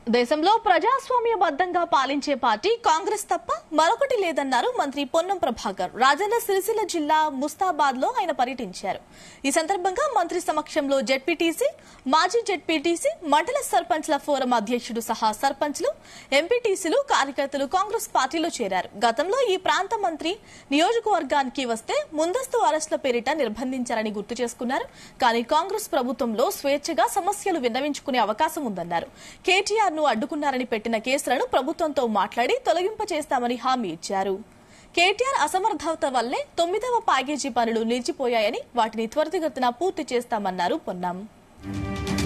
దేశంలో ప్రజాస్వామ్యబద్ధంగా పాలించే పార్టీ కాంగ్రెస్ తప్ప మరొకటి లేదన్నారు మంత్రి పొన్నం ప్రభాకర్ రాజన్న సిరిసిల్ల జిల్లా ముస్తాబాద్ లో ఆయన పర్యటించారు ఈ సందర్భంగా మంత్రి సమక్షంలో జెడ్పీటీసీ మాజీ జెడ్పీటీసీ మండల సర్పంచ్ల ఫోరం అధ్యక్షుడు సహా సర్పంచ్లు ఎంపీటీసీలు కార్యకర్తలు కాంగ్రెస్ పార్టీలో చేరారు గతంలో ఈ ప్రాంత మంత్రి నియోజకవర్గానికి వస్తే ముందస్తు అరెస్టుల పేరిట నిర్బంధించారని గుర్తు చేసుకున్నారు కానీ కాంగ్రెస్ ప్రభుత్వంలో స్వేచ్ఛగా సమస్యలు విన్నవించుకునే అవకాశం ఉందన్నారు కేటీఆర్ ను అడ్డుకున్నారని పెట్టిన కేసులను ప్రభుత్వంతో మాట్లాడి తొలగింపచేస్తామని హామీ ఇచ్చారు కేటీఆర్ అసమర్థత వల్లే తొమ్మిదవ ప్యాకేజీ పనులు నిలిచిపోయాయని వాటిని త్వరితగతిన పూర్తి చేస్తామన్నారు పొన్నం